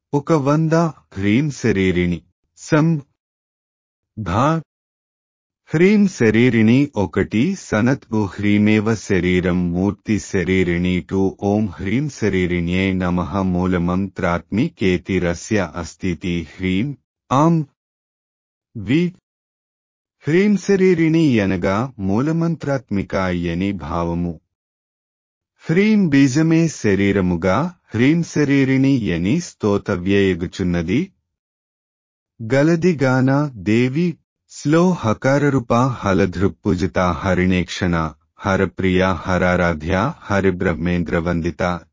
ఒక వంద హ్రీం శరీరిణి సం భా హ్రీం శరీరిణి ఒకటి సనత్ ఉ హ్రీమేవ శరీరం మూర్తి శరీరిణి టు ఓం హ్రీం శరీరిణ్యై నమః మూలమంత్రాత్మి కేతిరస్య అస్తితి హ్రీం ఆం వి హ్రీం శరీరిణి అనగా మూలమంత్రాత్మిక అయ్యని భావము హ్రీం బీజమే శరీరముగా హ్రీం శరీరిణి యని స్తోతవ్యయగుచున్నది గలదిగాన దేవి స్లో హకారరూప హలధృప్పుజిత హరిణేక్షణ హరప్రియ హరారాధ్య హరిబ్రహ్మేంద్రవందిత